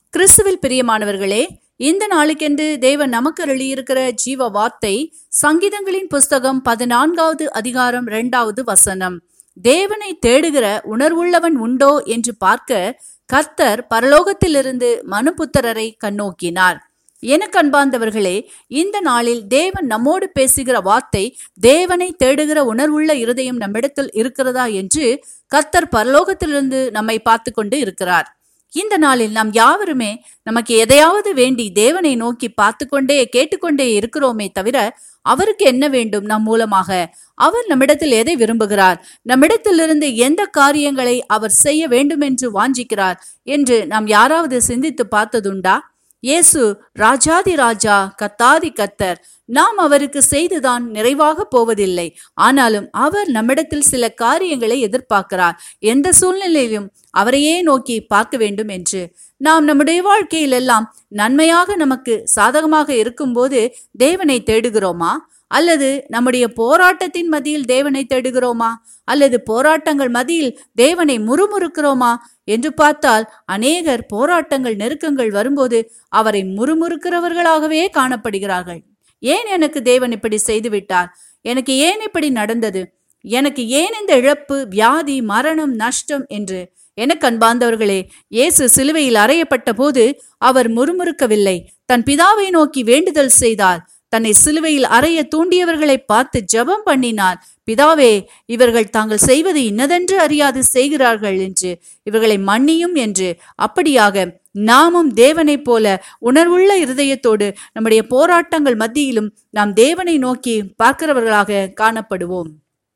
கிறிஸ்துவில் பிரியமானவர்களே இந்த நாளுக்கென்று தேவன் நமக்கு அருளியிருக்கிற ஜீவ வார்த்தை சங்கீதங்களின் புஸ்தகம் பதினான்காவது அதிகாரம் இரண்டாவது வசனம் தேவனை தேடுகிற உணர்வுள்ளவன் உண்டோ என்று பார்க்க கர்த்தர் பரலோகத்திலிருந்து மனுபுத்திரரை கண்ணோக்கினார் எனக்கு அன்பார்ந்தவர்களே இந்த நாளில் தேவன் நம்மோடு பேசுகிற வார்த்தை தேவனை தேடுகிற உணர்வுள்ள இருதயம் நம்மிடத்தில் இருக்கிறதா என்று கர்த்தர் பரலோகத்திலிருந்து நம்மை பார்த்து கொண்டு இருக்கிறார் இந்த நாளில் நாம் யாவருமே நமக்கு எதையாவது வேண்டி தேவனை நோக்கி பார்த்து கொண்டே கேட்டுக்கொண்டே இருக்கிறோமே தவிர அவருக்கு என்ன வேண்டும் நம் மூலமாக அவர் நம்மிடத்தில் எதை விரும்புகிறார் நம்மிடத்திலிருந்து எந்த காரியங்களை அவர் செய்ய வேண்டும் என்று வாஞ்சிக்கிறார் என்று நாம் யாராவது சிந்தித்து பார்த்ததுண்டா இயேசு ராஜாதி ராஜா கத்தாதி கத்தர் நாம் அவருக்கு செய்துதான் நிறைவாக போவதில்லை ஆனாலும் அவர் நம்மிடத்தில் சில காரியங்களை எதிர்பார்க்கிறார் எந்த சூழ்நிலையிலும் அவரையே நோக்கி பார்க்க வேண்டும் என்று நாம் நம்முடைய வாழ்க்கையில் எல்லாம் நன்மையாக நமக்கு சாதகமாக இருக்கும்போது தேவனை தேடுகிறோமா அல்லது நம்முடைய போராட்டத்தின் மத்தியில் தேவனை தேடுகிறோமா அல்லது போராட்டங்கள் மத்தியில் தேவனை முறுமுறுக்கிறோமா என்று பார்த்தால் அநேகர் போராட்டங்கள் நெருக்கங்கள் வரும்போது அவரை முறுமுறுக்கிறவர்களாகவே காணப்படுகிறார்கள் ஏன் எனக்கு தேவன் இப்படி செய்து விட்டார் எனக்கு ஏன் இப்படி நடந்தது எனக்கு ஏன் இந்த இழப்பு வியாதி மரணம் நஷ்டம் என்று எனக்கு அன்பார்ந்தவர்களே இயேசு சிலுவையில் அறையப்பட்ட போது அவர் முறுமுறுக்கவில்லை தன் பிதாவை நோக்கி வேண்டுதல் செய்தார் தன்னை சிலுவையில் அறைய தூண்டியவர்களை பார்த்து ஜெபம் பண்ணினார் பிதாவே இவர்கள் தாங்கள் செய்வது இன்னதென்று அறியாது செய்கிறார்கள் என்று இவர்களை மன்னியும் என்று அப்படியாக நாமும் தேவனைப் போல உணர்வுள்ள இருதயத்தோடு நம்முடைய போராட்டங்கள் மத்தியிலும் நாம் தேவனை நோக்கி பார்க்கிறவர்களாக காணப்படுவோம்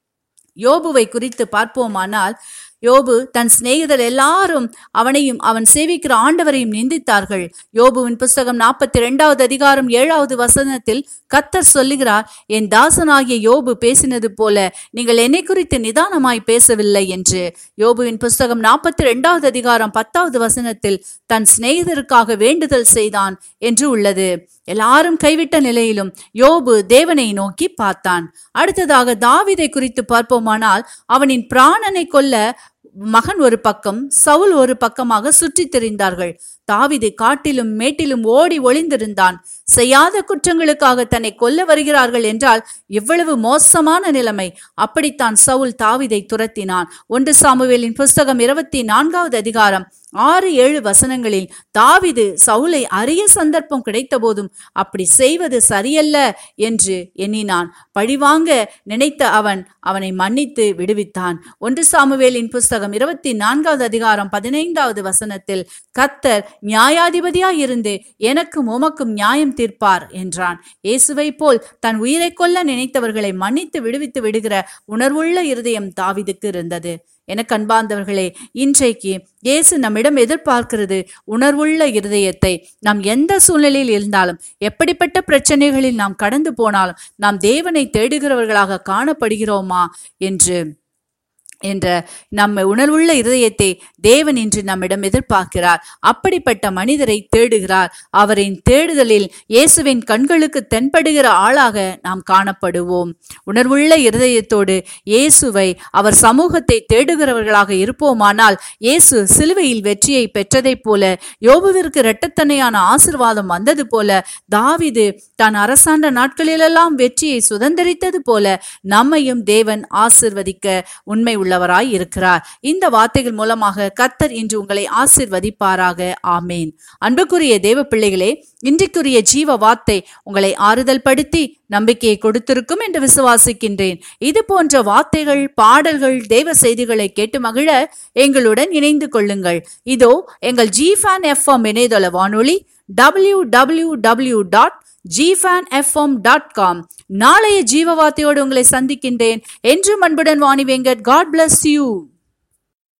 யோபுவை குறித்து பார்ப்போமானால் யோபு தன் சிநேகிதர் எல்லாரும் அவனையும் அவன் சேவிக்கிற ஆண்டவரையும் நிந்தித்தார்கள் யோபுவின் புஸ்தகம் நாற்பத்தி இரண்டாவது அதிகாரம் ஏழாவது வசனத்தில் கத்தர் சொல்லுகிறார் என் தாசனாகிய யோபு பேசினது போல நீங்கள் என்னை குறித்து நிதானமாய் பேசவில்லை என்று யோபுவின் புஸ்தகம் நாற்பத்தி இரண்டாவது அதிகாரம் பத்தாவது வசனத்தில் தன் சிநேகிதருக்காக வேண்டுதல் செய்தான் என்று உள்ளது எல்லாரும் கைவிட்ட நிலையிலும் யோபு தேவனை நோக்கி பார்த்தான் அடுத்ததாக தாவிதை குறித்து பார்ப்போமானால் அவனின் பிராணனை கொல்ல மகன் ஒரு பக்கம் சவுல் ஒரு பக்கமாக சுற்றித் திரிந்தார்கள் தாவிது காட்டிலும் மேட்டிலும் ஓடி ஒளிந்திருந்தான் செய்யாத குற்றங்களுக்காக தன்னை கொல்ல வருகிறார்கள் என்றால் எவ்வளவு மோசமான நிலைமை அப்படித்தான் சவுல் தாவிதை துரத்தினான் ஒன்று சாமுவேலின் புஸ்தகம் இருபத்தி நான்காவது அதிகாரம் ஆறு ஏழு வசனங்களில் தாவிது சவுலை அரிய சந்தர்ப்பம் கிடைத்த போதும் அப்படி செய்வது சரியல்ல என்று எண்ணினான் பழிவாங்க நினைத்த அவன் அவனை மன்னித்து விடுவித்தான் ஒன்று சாமுவேலின் புஸ்தகம் இருபத்தி நான்காவது அதிகாரம் பதினைந்தாவது வசனத்தில் கத்தர் நியாயாதிபதியாயிருந்து எனக்கும் உமக்கும் நியாயம் தீர்ப்பார் என்றான் இயேசுவை போல் தன் உயிரை கொல்ல நினைத்தவர்களை மன்னித்து விடுவித்து விடுகிற உணர்வுள்ள இருதயம் தாவிதுக்கு இருந்தது எனக்கு அன்பார்ந்தவர்களே இன்றைக்கு இயேசு நம்மிடம் எதிர்பார்க்கிறது உணர்வுள்ள இருதயத்தை நாம் எந்த சூழ்நிலையில் இருந்தாலும் எப்படிப்பட்ட பிரச்சனைகளில் நாம் கடந்து போனாலும் நாம் தேவனை தேடுகிறவர்களாக காணப்படுகிறோமா என்று என்ற நம்ம உணர்வுள்ள இருதயத்தை தேவன் இன்று நம்மிடம் எதிர்பார்க்கிறார் அப்படிப்பட்ட மனிதரை தேடுகிறார் அவரின் தேடுதலில் இயேசுவின் கண்களுக்கு தென்படுகிற ஆளாக நாம் காணப்படுவோம் உணர்வுள்ள இருதயத்தோடு இயேசுவை அவர் சமூகத்தை தேடுகிறவர்களாக இருப்போமானால் இயேசு சிலுவையில் வெற்றியை பெற்றதைப் போல யோபுவிற்கு இரட்டத்தனையான ஆசிர்வாதம் வந்தது போல தாவிது தான் அரசாண்ட நாட்களிலெல்லாம் வெற்றியை சுதந்திரித்தது போல நம்மையும் தேவன் ஆசிர்வதிக்க உண்மை உள்ள உள்ளவராய் இருக்கிறார் இந்த வார்த்தைகள் மூலமாக கத்தர் இன்று உங்களை ஆசிர்வதிப்பாராக ஆமேன் அன்புக்குரிய தேவ பிள்ளைகளே இன்றைக்குரிய ஜீவ வார்த்தை உங்களை ஆறுதல் படுத்தி நம்பிக்கையை கொடுத்திருக்கும் என்று விசுவாசிக்கின்றேன் இது போன்ற வார்த்தைகள் பாடல்கள் தேவ செய்திகளை கேட்டு மகிழ எங்களுடன் இணைந்து கொள்ளுங்கள் இதோ எங்கள் ஜிஃபேன் எஃப்எம் இணையதள வானொலி டபிள்யூ டபிள்யூ டபிள்யூ டாட் ஜிஃபேன் எஃப்எம் டாட் காம் நாளைய ஜீவ வார்த்தையோடு உங்களை சந்திக்கின்றேன் என்றும் அன்புடன் Vani Venkat God bless you